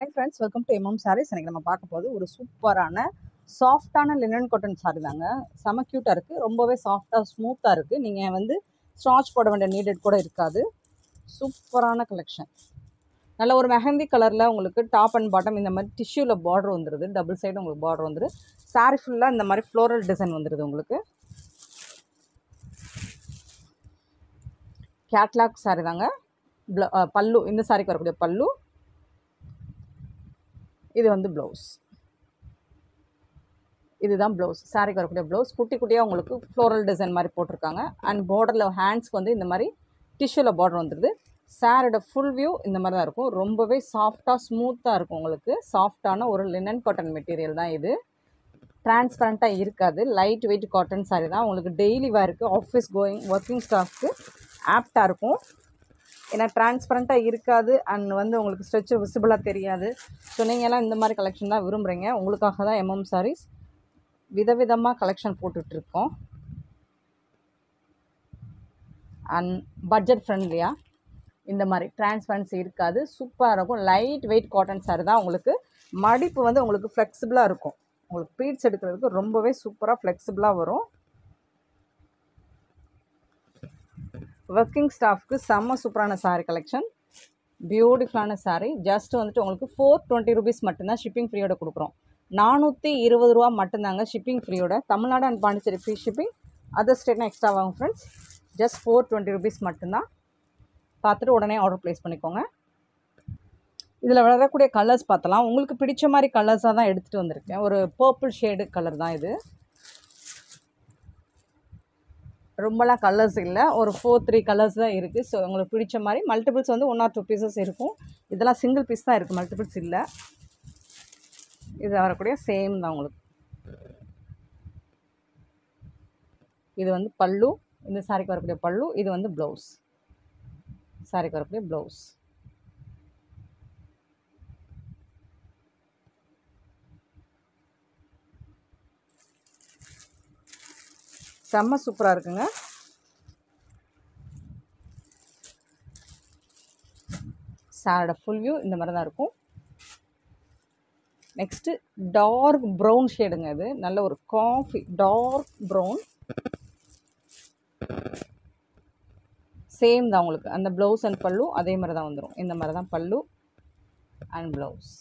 high friends welcome to MM sarees எனக்கு நம்ம பார்க்க போது ஒரு சூப்பரான சாஃப்டான லினன் காட்டன் சாரி தாங்க செம க்யூட்டாக இருக்குது ரொம்பவே சாஃப்டாக ஸ்மூத்தாக இருக்குது நீங்கள் வந்து ஸ்டார்ச் போட வேண்டிய நீடட் கூட இருக்காது சூப்பரான கலெக்ஷன் நல்ல ஒரு மெஹந்தி கலரில் உங்களுக்கு டாப் அண்ட் பாட்டம் இந்த மாதிரி டிஷ்யூவில் பார்டர் வந்துடுது டபுள் சைடு உங்களுக்கு பார்டர் வந்துரு சாரி ஃபுல்லாக இந்த மாதிரி ஃப்ளோரல் டிசைன் வந்துடுது உங்களுக்கு கேட்லாக் சாரி தாங்க ப்ள- அஹ் பல்லு இந்த சாரிக்கு வரக்கூடிய பல்லு இது வந்து ப்ளவுஸ் இதுதான் ப்ளவுஸ் சாரிக்கு வரக்கூடிய ப்ளவுஸ் குட்டி குட்டியாக உங்களுக்கு ஃப்ளோரல் டிசைன் மாதிரி போட்டிருக்காங்க அண்ட் பார்டரில் ஹேண்ட்ஸ்க்கு வந்து இந்த மாதிரி டிஷ்யூவில் பார்டர் வந்துடுது சாரோட ஃபுல் வியூ இந்த மாதிரி தான் இருக்கும் ரொம்பவே சாஃப்டாக ஸ்மூத்தாக இருக்கும் உங்களுக்கு சாஃப்டான ஒரு லினன் காட்டன் மெட்டீரியல் தான் இது டிரான்ஸ்பரண்ட்டாக இருக்காது லைட் வெயிட் காட்டன் சாரி தான் உங்களுக்கு டெய்லி வேருக்கு ஆஃபீஸ் கோயிங் ஒர்க்கிங் ஸ்டாஃப்க்கு ஆப்டாக இருக்கும் ஏன்னா டிரான்ஸ்பரண்ட்டாக இருக்காது அண்ட் வந்து உங்களுக்கு ஸ்ட்ரெச் விசிபிளாக தெரியாது ஸோ நீங்கள்லாம் இந்த மாதிரி கலெக்ஷன் தான் விரும்புகிறீங்க உங்களுக்காக தான் எம்எம் சாரீஸ் விதவிதமாக கலெக்ஷன் போட்டுட்ருக்கோம் அண்ட் பட்ஜெட் ஃப்ரெண்ட்லியாக இந்த மாதிரி டிரான்ஸ்பரன்சி இருக்காது சூப்பராக இருக்கும் லைட் வெயிட் காட்டன் சாரி தான் உங்களுக்கு மடிப்பு வந்து உங்களுக்கு ஃப்ளெக்சிபிளாக இருக்கும் உங்களுக்கு ப்ளீட்ஸ் எடுக்கிறதுக்கு ரொம்பவே சூப்பராக ஃப்ளெக்சிபிளாக வரும் ஒர்க்கிங் ஸ்டாஃப்க்கு செம்ம சூப்பரான saree கலெக்ஷன் பியூட்டிஃபுல்லான saree ஜஸ்ட் வந்துட்டு உங்களுக்கு ஃபோர் டுவெண்ட்டி ருபீஸ் மட்டும்தான் ஷிப்பிங் ஃப்ரீயோட கொடுக்குறோம் நானூற்றி இருபது ரூபா மட்டும்தாங்க ஷிப்பிங் ஃப்ரீயோட Tamil Nadu and Pondicherry free shipping other ஸ்டேட்னா எக்ஸ்ட்ரா ஆகும் friends just four twenty rupees மட்டும்தான் பார்த்துட்டு உடனே ஆர்டர் ப்ளேஸ் பண்ணிக்கோங்க இதில் வரக்கூடிய கலர்ஸ் பார்த்தலாம் உங்களுக்கு பிடிச்ச மாதிரி கலர்ஸாக தான் எடுத்துகிட்டு வந்திருக்கேன் ஒரு பர்பிள் ஷேடு கலர் தான் இது ரொம்பலாம் கலர்ஸ் இல்லை ஒரு ஃபோர் த்ரீ கலர்ஸ் தான் இருக்குது ஸோ உங்களுக்கு பிடிச்ச மாதிரி மல்டிபிள்ஸ் வந்து ஒன் ஆர் டூ பீசஸ் இருக்கும் இதெல்லாம் சிங்கிள் பீஸ் தான் இருக்குது மல்டிபிள்ஸ் இல்லை இது வரக்கூடிய சேம் தான் உங்களுக்கு இது வந்து பல்லு இந்த சாரிக்கு வரக்கூடிய பல்லு இது வந்து ப்ளவுஸ் சாரிக்கு வரக்கூடிய ப்ளவுஸ் செம்ம சூப்பராக இருக்குங்க சாரோட ஃபுல் வியூ இந்த மாதிரி தான் இருக்கும் நெக்ஸ்ட்டு டார்க் ப்ரௌன் ஷேடுங்க இது நல்ல ஒரு காஃபி டார்க் ப்ரௌன் சேம் தான் உங்களுக்கு அந்த ப்ளவுஸ் அண்ட் பல்லு அதே மாதிரி தான் வந்துடும் இந்த மாதிரி தான் பல்லு அண்ட் ப்ளவுஸ்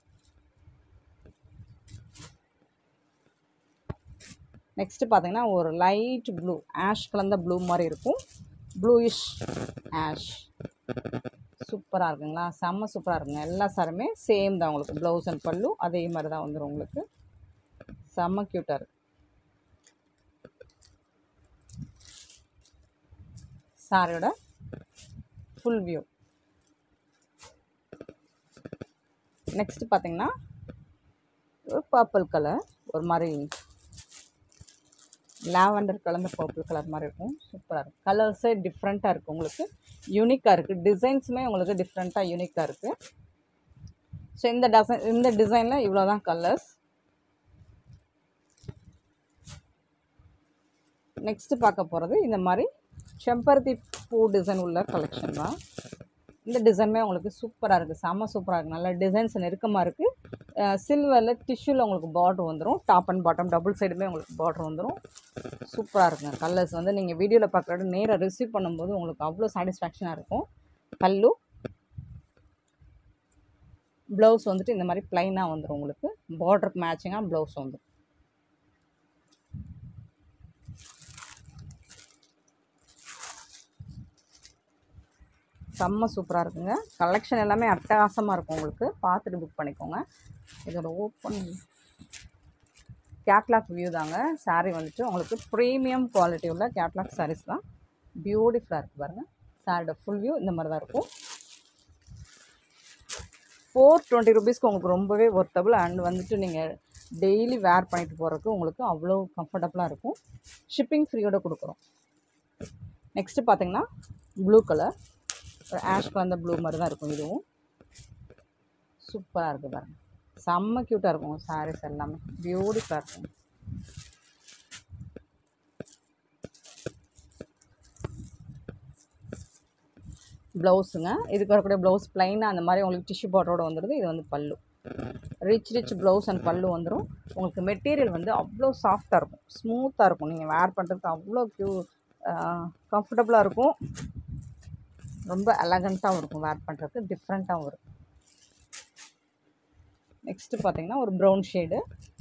நெக்ஸ்ட்டு பார்த்தீங்கன்னா ஒரு லைட் ப்ளூ ஆஷ் கலந்த ப்ளூ மாதிரி இருக்கும் ப்ளூயிஷ் ஆஷ் சூப்பராக இருக்குங்களா செம்ம சூப்பராக இருக்குங்க எல்லா சாருமே சேம் தான் உங்களுக்கு ப்ளவுஸ் அண்ட் பல்லு அதே மாதிரி தான் வந்துடும் உங்களுக்கு செம்ம க்யூட்டாக இருக்கு சாரியோட ஃபுல் வியூ நெக்ஸ்ட் பார்த்தீங்கன்னா ஒரு பர்பிள் கலர் ஒரு மாதிரி லாவெண்டர் கலந்த பர்பிள் கலர் மாதிரி இருக்கும் சூப்பராக இருக்கும் கலர்ஸே டிஃப்ரெண்ட்டாக இருக்குது உங்களுக்கு யூனிக்காக இருக்குது டிசைன்ஸுமே உங்களுக்கு டிஃப்ரெண்ட்டாக யூனிக்காக இருக்குது ஸோ இந்த டிசைன் இந்த டிசைனில் இவ்வளோ தான் கலர்ஸ் நெக்ஸ்ட்டு பார்க்க போகிறது இந்த மாதிரி செம்பருத்தி பூ டிசைன் உள்ள கலெக்ஷன் தான் இந்த டிசைனுமே உங்களுக்கு சூப்பராக இருக்குது செம்ம சூப்பராக இருக்குது நல்ல டிசைன்ஸ் நெருக்கமாக இருக்குது சில்வரில் டிஷ்யூவில் உங்களுக்கு பார்டர் வந்துடும் டாப் அண்ட் பாட்டம் டபுள் சைடுமே உங்களுக்கு பார்டர் வந்துடும் சூப்பராக இருக்குங்க கலர்ஸ் வந்து நீங்கள் வீடியோவில் பார்க்குறது நேராக ரிசீவ் பண்ணும்போது உங்களுக்கு அவ்வளோ சாட்டிஸ்ஃபேக்ஷனாக இருக்கும் பல்லு ப்ளவுஸ் வந்துட்டு இந்த மாதிரி ப்ளைனாக வந்துடும் உங்களுக்கு பார்டருக்கு மேட்சிங்காக ப்ளவுஸ் வந்துடும் செம்ம சூப்பராக இருக்குங்க கலெக்ஷன் எல்லாமே அட்டகாசமாக இருக்கும் உங்களுக்கு பார்த்துட்டு புக் பண்ணிக்கோங்க இதோட ஓப்பன் கேட்லாக் வியூ தாங்க saree வந்துட்டு உங்களுக்கு ப்ரீமியம் குவாலிட்டி உள்ள கேட்லாக் sarees தான் பியூட்டிஃபுல்லாக இருக்குது பாருங்கள் சாரியோட ஃபுல் வியூ இந்த மாதிரி தான் இருக்கும் ஃபோர் டுவெண்ட்டி ருபீஸ்க்கு உங்களுக்கு ரொம்பவே ஒர்த்தபிள் அண்ட் வந்துட்டு நீங்கள் டெய்லி வேர் பண்ணிட்டு போகிறதுக்கு உங்களுக்கு அவ்வளோ கம்ஃபர்டபுளாக இருக்கும் ஷிப்பிங் ஃப்ரீயோட கொடுக்குறோம் நெக்ஸ்ட்டு பார்த்தீங்கன்னா ப்ளூ கலர் ஒரு ஆஷ் கலந்த ப்ளூ மாதிரி தான் இருக்கும் இதுவும் சூப்பராக இருக்குது பாருங்க செம்ம க்யூட்டாக இருக்கும் சாரீஸ் எல்லாமே பியூட்டிஃபுல்லாக இருக்கும் ப்ளவுஸுங்க இதுக்கு வரக்கூடிய ப்ளவுஸ் ப்ளைனாக அந்த மாதிரி உங்களுக்கு டிஷ்யூ பார்டரோட வந்துடுது இது வந்து பல்லு ரிச் ரிச் ப்ளவுஸ் அண்ட் பல்லு வந்துடும் உங்களுக்கு மெட்டீரியல் வந்து அவ்வளோ சாஃப்டாக இருக்கும் ஸ்மூத்தாக இருக்கும் நீங்கள் வேர் பண்ணுறதுக்கு அவ்வளோ க்யூ கம்ஃபர்டபுளாக இருக்கும் ரொம்ப எலகண்ட்டாகவும் இருக்கும் வேர் பண்ணுறதுக்கு டிஃப்ரெண்ட்டாகவும் இருக்கும் நெக்ஸ்ட்டு பார்த்தீங்கன்னா ஒரு ப்ரௌன் ஷேடு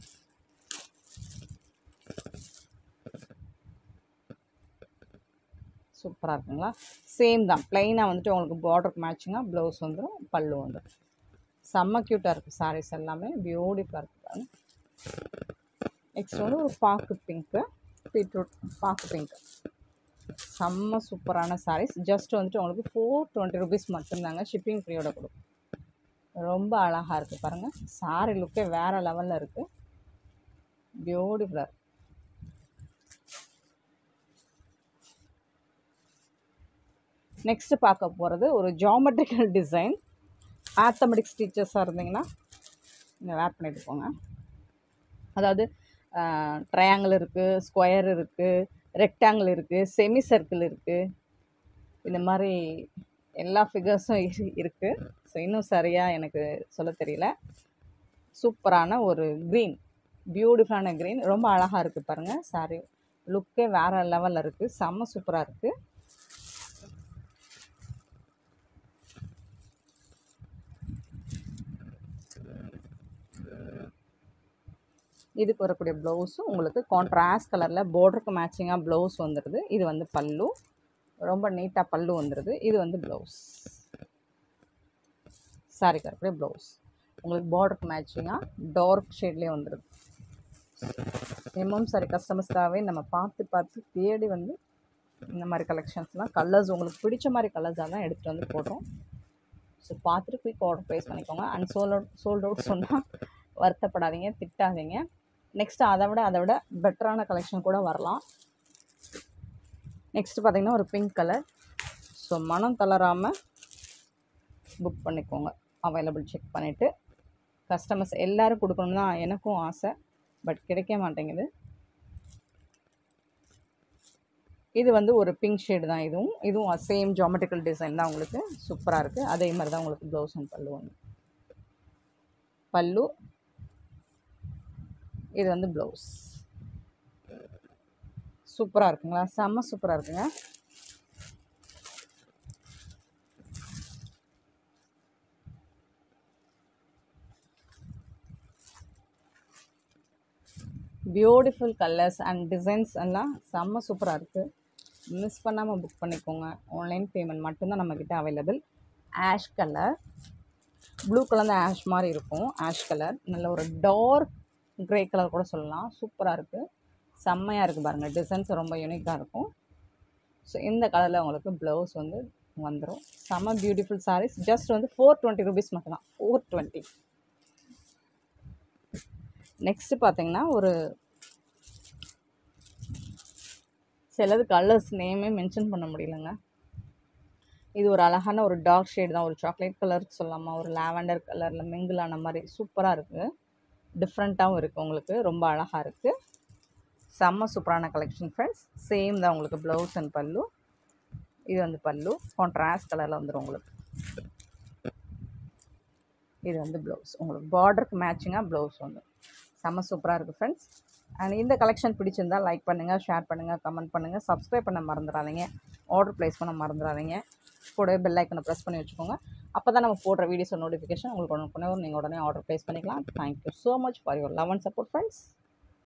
சூப்பராக இருக்குங்களா சேம் தான் ப்ளைனாக வந்துட்டு உங்களுக்கு பார்டருக்கு மேட்சிங்காக ப்ளவுஸ் வந்துடும் பல்லு வந்துடும் செம்ம க்யூட்டாக இருக்குது சாரீஸ் எல்லாமே பியூட்டிஃபுல்லாக இருக்குது நெக்ஸ்ட் வந்து ஒரு பாக்கு பிங்க்கு பீட்ரூட் பாக்கு பிங்க்கு செம்ம சூப்பரான சாரீஸ் ஜஸ்ட் வந்துட்டு உங்களுக்கு ஃபோர் டுவெண்ட்டி ருபீஸ் மட்டும்தாங்க ஷிப்பிங் ஃப்ரீயோட கொடுக்கும் ரொம்ப அழகாக இருக்குது பாருங்கள் சாரீ லுக்கே வேறு லெவலில் இருக்குது பியூட்டிஃபுல்லாக இருக்குது நெக்ஸ்ட்டு பார்க்க போகிறது ஒரு ஜாமெட்ரிக்கல் டிசைன் ஆத்தமெட்டிக்ஸ் டீச்சர்ஸாக இருந்தீங்கன்னா நீங்கள் வேர் பண்ணிட்டு போங்க அதாவது ட்ரையாங்கிள் இருக்குது ஸ்கொயர் இருக்குது ரெக்டாங்கிள் இருக்குது செமி சர்க்கிள் இருக்குது இந்த மாதிரி எல்லா ஃபிகர்ஸும் இரு இருக்குது ஸோ இன்னும் சரியாக எனக்கு சொல்ல தெரியல சூப்பரான ஒரு க்ரீன் பியூட்டிஃபுல்லான க்ரீன் ரொம்ப அழகாக இருக்குது பாருங்கள் சாரி லுக்கே வேறு லெவலில் இருக்குது செம்ம சூப்பராக இருக்குது இதுக்கு வரக்கூடிய ப்ளவுஸும் உங்களுக்கு கான்ட்ராஸ்ட் கலரில் பார்டருக்கு மேட்சிங்காக ப்ளவுஸ் வந்துடுது இது வந்து பல்லு ரொம்ப நீட்டாக பல்லு வந்துடுது இது வந்து ப்ளவுஸ் சாரிக்கு வரக்கூடிய ப்ளவுஸ் உங்களுக்கு பார்டருக்கு மேட்சிங்காக டார்க் ஷேட்லேயே வந்துடுது எம்எம் சாரி கஸ்டமர்ஸ்க்காகவே நம்ம பார்த்து பார்த்து தேடி வந்து இந்த மாதிரி கலெக்ஷன்ஸ்லாம் கலர்ஸ் உங்களுக்கு பிடிச்ச மாதிரி கலர்ஸாக தான் எடுத்துகிட்டு வந்து போடுறோம் ஸோ பார்த்துட்டு குயிக் ஆர்டர் ப்ளேஸ் பண்ணிக்கோங்க and sold out sold out சொன்னால் வருத்தப்படாதீங்க திட்டாதீங்க நெக்ஸ்ட்டு அதை விட அதை விட பெட்டரான கலெக்ஷன் கூட வரலாம் நெக்ஸ்ட்டு பார்த்திங்கன்னா ஒரு பிங்க் கலர் ஸோ மனம் தளராமல் புக் பண்ணிக்கோங்க அவைலபிள் செக் பண்ணிவிட்டு கஸ்டமர்ஸ் எல்லோரும் கொடுக்கணும்னு தான் எனக்கும் ஆசை பட் கிடைக்க மாட்டேங்குது இது வந்து ஒரு பிங்க் ஷேடு தான் இதுவும் இதுவும் சேம் ஜாமெட்ரிக்கல் டிசைன் தான் உங்களுக்கு சூப்பராக இருக்குது அதே மாதிரி தான் உங்களுக்கு ப்ளவுஸ் அண்ட் பல்லு ஒன்று பல்லு இது வந்து ப்ளவுஸ் சூப்பராக இருக்குங்களா செம்ம சூப்பராக இருக்குங்க பியூட்டிஃபுல் கலர்ஸ் அண்ட் டிசைன்ஸ் எல்லாம் செம்ம சூப்பராக இருக்குது மிஸ் பண்ணாமல் புக் பண்ணிக்கோங்க ஆன்லைன் பேமெண்ட் மட்டும்தான் நம்மக்கிட்ட available ash colour blue colour தான் ஆஷ் மாதிரி இருக்கும் ஆஷ் கலர் நல்ல ஒரு டார்க் க்ரே கலர் கூட சொல்லலாம் சூப்பராக இருக்குது செம்மையாக இருக்குது பாருங்கள் டிசைன்ஸ் ரொம்ப யூனிக்காக இருக்கும் ஸோ இந்த கலரில் உங்களுக்கு ப்ளவுஸ் வந்து வந்துடும் செம்ம பியூட்டிஃபுல் சாரீஸ் ஜஸ்ட் வந்து ஃபோர் டுவெண்ட்டி ருபீஸ் மட்டும்தான் ஃபோர் டுவெண்ட்டி நெக்ஸ்ட்டு பார்த்தீங்கன்னா ஒரு சிலது கலர்ஸ் நேமே மென்ஷன் பண்ண முடியலங்க இது ஒரு அழகான ஒரு டார்க் ஷேட் தான் ஒரு சாக்லேட் கலருக்கு சொல்லாமா ஒரு லாவெண்டர் கலரில் மிங்கிளான மாதிரி சூப்பராக இருக்குது டிஃப்ரெண்ட்டாகவும் இருக்குது உங்களுக்கு ரொம்ப அழகாக இருக்குது செம்ம சூப்பரான கலெக்ஷன் ஃப்ரெண்ட்ஸ் சேம் தான் உங்களுக்கு ப்ளவுஸ் அண்ட் பல்லு இது வந்து பல்லு கான்ட்ராஸ்ட் கலரில் வந்துடும் உங்களுக்கு இது வந்து ப்ளவுஸ் உங்களுக்கு பார்டருக்கு மேட்சிங்காக ப்ளவுஸ் வந்துடும் செம்ம சூப்பராக இருக்குது ஃப்ரெண்ட்ஸ் அண்ட் இந்த கலெக்ஷன் பிடிச்சிருந்தால் லைக் பண்ணுங்கள் ஷேர் பண்ணுங்கள் கமெண்ட் பண்ணுங்கள் சப்ஸ்கிரைப் பண்ண மறந்துடாதீங்க ஆர்டர் ப்ளேஸ் பண்ண மறந்துடாதீங்க கூட பெல் ஐக்கனை ப்ரெஸ் பண்ணி வச்சுக்கோங்க அப்போ தான் நம்ம போடுற வீடியோஸ் நோட்டிஃபிகேஷன் உங்களுக்கு உடனே நீங்கள் உடனே ஆர்டர் ப்ளேஸ் பண்ணிக்கலாம் thank you so much for your love and support friends